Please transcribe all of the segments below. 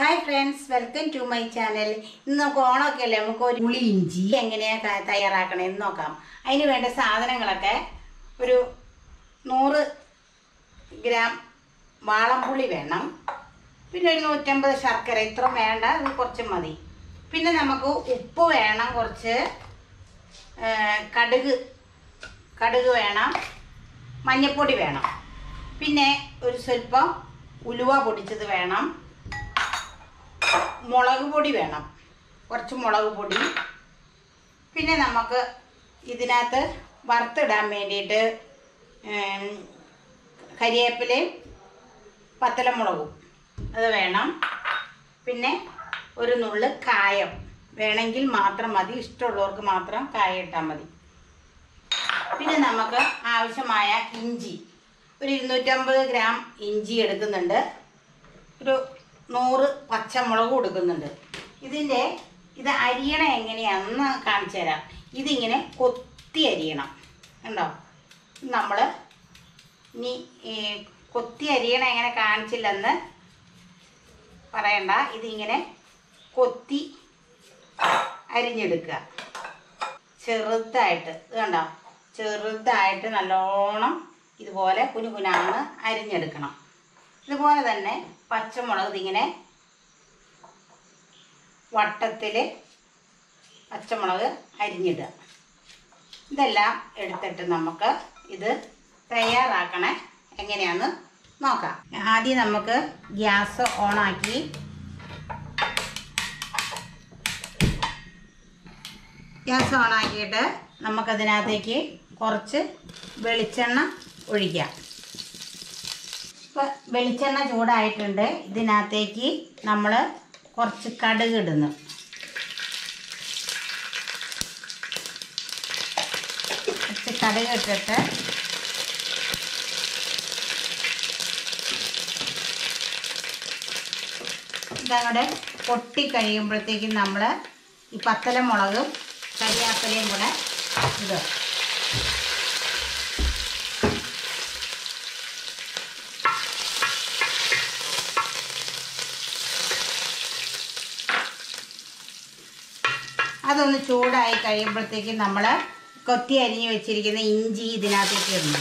Hi friends welcome to my channel ഇന്ന് നമുക്ക് ഓണമൊക്കെ അല്ലേ നമുക്ക് ഒരു പുളി ഇഞ്ചി എങ്ങനെയാണ് ക- തയ്യാറാക്കണേന്ന് നോക്കാം അതിന് വേണ്ട സാധനങ്ങളൊക്കെ ഒരു നൂറ് ഗ്രാം വാളംപുളി വേണം പിന്നെ ഒരു നൂറ്റമ്പത് ശർക്കര ഇത്ര വേണ്ട ഇത് കുറച്ച് മതി പിന്നെ നമുക്ക് ഉപ്പ് വേണം കുറച്ച് ഏ, കടുക് കടുക് വേണം മഞ്ഞൾപ്പൊടി വേണം പിന്നെ ഒരു സ്വല്പം ഉലുവ പൊടിച്ചത് വേണം മുളക് പൊടി വേണം കുറച്ച് മുളക് പൊടി പിന്നെ നമുക്ക് ഇതിനകത്ത് വറുത്തിടാൻ വേണ്ടിയിട്ട് ഏം, കരിവേപ്പിലയും പത്തലമുളകും അത് വേണം പിന്നെ ഒരു നുള്ള് കായം വേണമെങ്കിൽ മാത്രം മതി ഇഷ്ടമുള്ളവർക്ക് മാത്രം കായം ഇട്ടാൽ മതി പിന്നെ നമുക്ക് ആവശ്യമായ ഇഞ്ചി ഒരു ഇരുന്നൂറ്റമ്പത് ഗ്രാം ഇഞ്ചി എടുക്കുന്നുണ്ട് ഒരു നൂറ് പച്ചമുളക് കൊടുക്കുന്നുണ്ട് ഇതിൻ്റെ ഇത് അരിയണ എങ്ങനെയാണെന്ന് കാണിച്ചു തരാം ഇതിങ്ങനെ കൊത്തി അരിയണം കണ്ടോ നമ്മൾ ഇനി ഈ കൊത്തി അരിയണ എങ്ങനെ കാണിച്ചില്ലെന്ന് പറയണ്ട ഇതിങ്ങനെ കൊത്തി അരിഞ്ഞെടുക്കുക ചെറുതായിട്ട് ഇത് കണ്ടോ ചെറുതായിട്ട് നല്ലോണം ഇതുപോലെ കുനുകുനാന്ന് അരിഞ്ഞെടുക്കണം ഇതുപോലെ തന്നെ പച്ചമുളക് ഇതിങ്ങനെ വട്ടത്തിൽ പച്ചമുളക് അരിഞ്ഞിടുക ഇതെല്ലാം എടുത്തിട്ട് നമുക്ക് ഇത് തയ്യാറാക്കണേ എങ്ങനെയാന്ന് നോക്കാം ആദ്യം നമുക്ക് ഗ്യാസ് ഓണാക്കി ഗ്യാസ് ഓണാക്കിയിട്ട് നമുക്കതിനകത്തേക്ക് കുറച്ച് വെളിച്ചെണ്ണ ഒഴിക്കാം ഇപ്പോൾ വെളിച്ചെണ്ണ ചൂടായിട്ടുണ്ട് ഇതിനകത്തേക്ക് നമ്മൾ കുറച്ച് കടുക് ഇടുന്നു കുറച്ച് കടുക് ഇട്ടിട്ട് ഇതങ്ങടെ പൊട്ടി കഴിയുമ്പോഴത്തേക്കും നമ്മൾ ഈ പത്തലമുളകും കരിയാപ്പിലയും കൂടെ ഇടുക അതൊന്ന് ചൂടായി കഴിയുമ്പോഴത്തേക്കും നമ്മൾ കൊത്തി അരിഞ്ഞ് വെച്ചിരിക്കുന്ന ഇഞ്ചി ഇതിനകത്തേക്ക് ഇടണം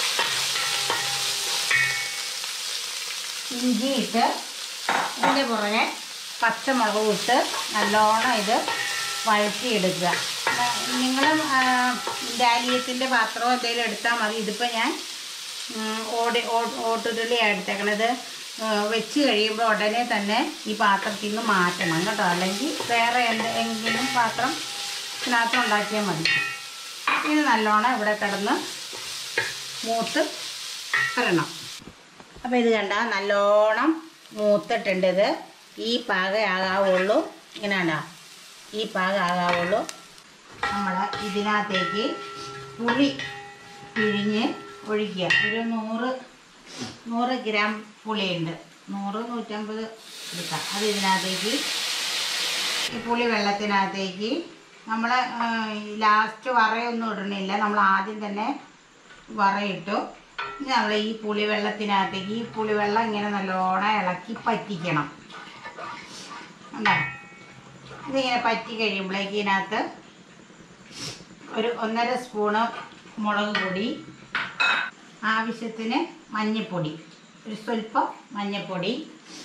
ഇഞ്ചി ഇട്ട് ഇതിൻ്റെ പുറകെ പച്ചമുളക് ഇട്ട് നല്ലോണം ഇത് വഴറ്റിയെടുക്കുക നിങ്ങൾ ഡാലിയത്തിൻ്റെ പാത്രമോ എന്തെങ്കിലും എടുത്താൽ മതി ഇതിപ്പോൾ ഞാൻ ഉം, ഓടി ഓ- ഓട്ടുരുളിയാണ് എടുത്തേക്കണത് ഏഹ് വെച്ച് കഴിയുമ്പോൾ ഉടനെ തന്നെ ഈ പാത്രത്തിൽ നിന്ന് മാറ്റണം കേട്ടോ അല്ലെങ്കിൽ വേറെ എന്തെങ്കിലും പാത്രം ഇതിനകത്ത് ഉണ്ടാക്കിയാൽ മതി ഇത് നല്ലോണം ഇവിടെ കിടന്ന് മൂത്ത് വരണം അപ്പോൾ ഇത് കണ്ട നല്ലോണം മൂത്തിട്ടുണ്ട് ഇത് ഈ പാകം ആകാവുള്ളൂ ഇങ്ങനെ കണ്ട ഈ പാകം ആകാവുള്ളൂ നമ്മൾ ഇതിനകത്തേക്ക് പുളി പിഴിഞ്ഞ് ഒഴിക്കുക ഒരു നൂറ് നൂറ് ഗ്രാം പുളിയുണ്ട് നൂറ് നൂറ്റമ്പത് എടുക്കാം അത് ഇതിനകത്തേക്ക് ഈ പുളി വെള്ളത്തിനകത്തേക്ക് നമ്മൾ ലാസ്റ്റ് വറയൊന്നും ഇടണില്ല നമ്മൾ ആദ്യം തന്നെ വറയിട്ടു ഇനി നമ്മൾ ഈ പുളി വെള്ളത്തിനകത്തേക്ക് ഈ പുളി വെള്ളം ഇങ്ങനെ നല്ലോണം ഇളക്കി പറ്റിക്കണം ഉണ്ടോ ഇതിങ്ങനെ പറ്റി കഴിയുമ്പോഴേക്ക് ഇതിനകത്ത് ഒരു ഒന്നര സ്പൂണ് മുളക് പൊടി ആവശ്യത്തിന് മഞ്ഞൾപ്പൊടി ഒരു സ്വല്പം മഞ്ഞൾപ്പൊടി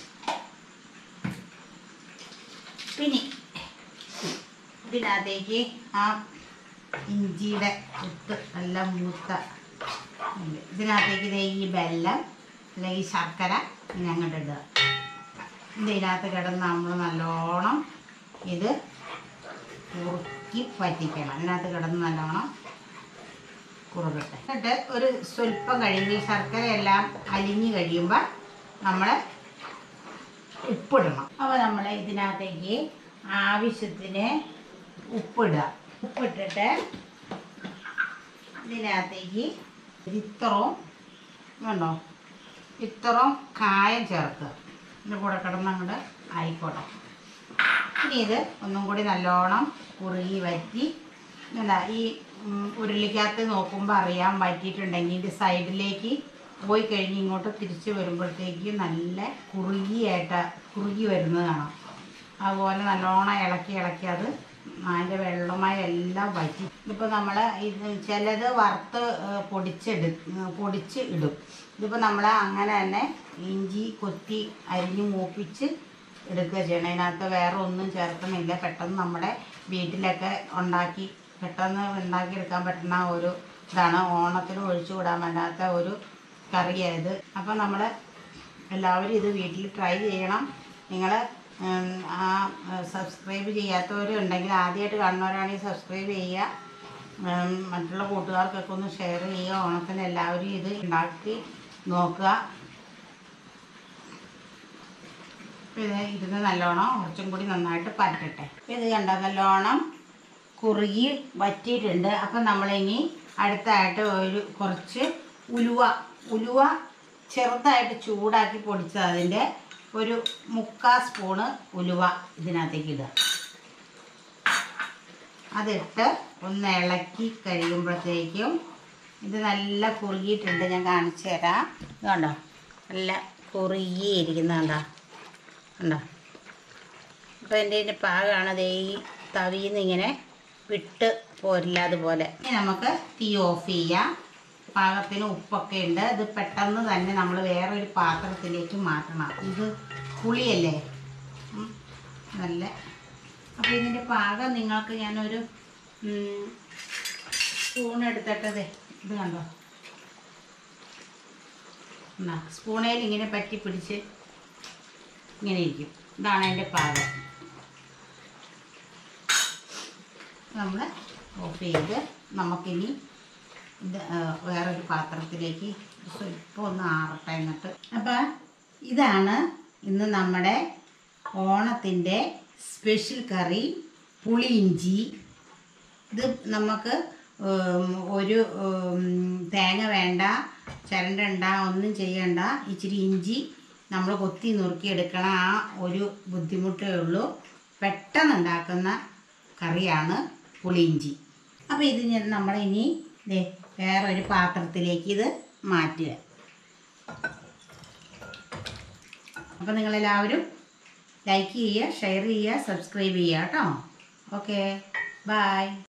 പിന്നെ ഇതിനകത്തേക്ക് ആ ഇഞ്ചിയുടെ ഉത്ത് നല്ല മൂത്ത ഉണ്ട്. ഇതിനകത്തേക്ക് ദേ ഈ വെല്ലം അല്ലെങ്കിൽ ശർക്കര ഇങ്ങനെ അങ്ങോട്ട് ഇടുക ഇതിനകത്ത് കിടന്ന് നമ്മൾ നല്ലോണം ഇത് കുറുക്കി പറ്റിക്കണം അതിനകത്ത് കിടന്ന് നല്ലോണം കുറുകട്ടെ എന്നിട്ട് ഒരു സ്വല്പം കഴിയുമ്പോൾ ഈ ശർക്കര എല്ലാം അലിഞ്ഞ് കഴിയുമ്പോൾ നമ്മൾ ഉപ്പിടണം അപ്പോൾ നമ്മൾ ഇതിനകത്തേക്ക് ആവശ്യത്തിന് ഉപ്പിടുക ഉപ്പിട്ടിട്ട് ഇതിനകത്തേക്ക് ഇത്രയും വേണ്ടോ ഇത്രയും കായം ചേർക്കുക ഇതിൻ്റെ കൂടെ കിടന്ന് അങ്ങോട്ട് ആയിക്കോട്ടെ ഇനി ഇത് ഒന്നും കൂടി നല്ലോണം കുറുകി വറ്റി അല്ല ഈ ഉം, ഉരുളിക്കകത്ത് നോക്കുമ്പോൾ അറിയാൻ വറ്റിയിട്ടുണ്ടെങ്കിൽ ഇതിൻ്റെ സൈഡിലേക്ക് പോയി കഴിഞ്ഞ് ഇങ്ങോട്ട് തിരിച്ച് വരുമ്പോഴത്തേക്ക് നല്ല കുറുകിയായിട്ട് കുറുകി വരുന്നത് കാണാം അതുപോലെ നല്ലോണം ഇളക്കി ഇളക്കി അത് അതിൻ്റെ വെള്ളമായി എല്ലാം വറ്റി ഇതിപ്പോൾ നമ്മൾ ഇത് ചിലത് വറുത്ത് ഏഹ്, പൊടിച്ചെടു ഏഹ്, പൊടിച്ച് ഇടും ഇതിപ്പോൾ നമ്മൾ അങ്ങനെ തന്നെ ഇഞ്ചി കൊത്തി അരിഞ്ഞ് മൂപ്പിച്ച് എടുക്കുക ചെയ്യണം അതിനകത്ത് വേറെ ഒന്നും ചേർക്കണില്ല പെട്ടെന്ന് നമ്മുടെ വീട്ടിലൊക്കെ ഉണ്ടാക്കി പെട്ടെന്ന് ഉണ്ടാക്കിയെടുക്കാൻ പറ്റുന്ന ഒരു ഇതാണ് ഓണത്തിന് ഒഴിച്ചു വിടാൻ പറ്റാത്ത ഒരു കറിയായത് അപ്പോൾ നമ്മൾ എല്ലാവരും ഇത് വീട്ടിൽ ട്രൈ ചെയ്യണം നിങ്ങൾ ആ സബ്സ്ക്രൈബ് ചെയ്യാത്തവരുണ്ടെങ്കിൽ ആദ്യമായിട്ട് കാണുന്നവരാണെങ്കിൽ സബ്സ്ക്രൈബ് ചെയ്യുക ഉം, മറ്റുള്ള കൂട്ടുകാർക്കൊക്കെ ഒന്ന് ഷെയർ ചെയ്യുക ഓണത്തിന് എല്ലാവരും ഇത് ഉണ്ടാക്കി നോക്കുക അപ്പോൾ ഇത് ഇരുന്ന് നല്ലോണം കുറച്ചും കൂടി നന്നായിട്ട് പരട്ടട്ടെ അപ്പോൾ ഇത് കണ്ട നല്ലോണം കുറുകി വറ്റിയിട്ടുണ്ട് അപ്പം നമ്മളിനി അടുത്തായിട്ട് ഒരു കുറച്ച് ഉലുവ ഉലുവ ചെറുതായിട്ട് ചൂടാക്കി പൊടിച്ചത് അതിൻ്റെ ഒരു മുക്കാ സ്പൂണ് ഉലുവ ഇതിനകത്തേക്ക് ഇടുക അതിട്ട് ഒന്ന് ഇളക്കി കഴിയുമ്പോഴത്തേക്കും ഇത് നല്ല കുറുകിയിട്ടുണ്ട് ഞാൻ കാണിച്ചു തരാം ഇത് കണ്ടോ നല്ല കുറുകിയിരിക്കുന്ന കണ്ടോ കണ്ടോ അപ്പോൾ എൻ്റെ ഇതിൻ്റെ പാകമാണ് ദേ ഈ തവിയിൽ നിന്ന് ഇങ്ങനെ വിട്ട് പോരില്ല അതുപോലെ ഇനി നമുക്ക് തീ ഓഫ് ചെയ്യാം പാകത്തിന് ഉപ്പൊക്കെ ഉണ്ട് ഇത് പെട്ടെന്ന് തന്നെ നമ്മൾ വേറൊരു പാത്രത്തിലേക്ക് മാറ്റണം ഇത് പുളിയല്ലേ ഉം. നല്ല അപ്പോൾ ഇതിൻ്റെ പാകം നിങ്ങൾക്ക് ഞാനൊരു സ്പൂൺ എടുത്തിട്ടത് ഇത് കണ്ടോ എന്നാ സ്പൂണേൽ ഇങ്ങനെ പറ്റി പിടിച്ച് ഇങ്ങനെ ഇരിക്കും ഇതാണ് അതിൻ്റെ പാകം നമ്മൾ ഓഫ് ചെയ്ത് നമുക്കിനി ഇത് ആ, വേറൊരു പാത്രത്തിലേക്ക് സ്വല്പം ഒന്ന് ആറട്ടെ എന്നിട്ട് അപ്പം ഇതാണ് ഇന്ന് നമ്മുടെ ഓണത്തിൻ്റെ സ്പെഷ്യൽ കറി പുളിയിഞ്ചി ഇത് നമുക്ക് ഉം, ഒരു ഉം, തേങ്ങ വേണ്ട ചിരണ്ടണ്ട ഒന്നും ചെയ്യണ്ട ഇച്ചിരി ഇഞ്ചി നമ്മൾ കൊത്തി നുറുക്കി എടുക്കണ ആ ഒരു ബുദ്ധിമുട്ടേ ഉള്ളൂ പെട്ടെന്ന് ഉണ്ടാക്കുന്ന കറിയാണ് പുളിയിഞ്ചി അപ്പോൾ ഇത് ഞാൻ നമ്മളിനി ദേ വേറൊരു പാത്രത്തിലേക്ക് ഇത് മാറ്റുക അപ്പോൾ നിങ്ങളെല്ലാവരും ലൈക്ക് ചെയ്യുക ഷെയർ ചെയ്യുക സബ്സ്ക്രൈബ് ചെയ്യുക കേട്ടോ ഓക്കെ ബായ്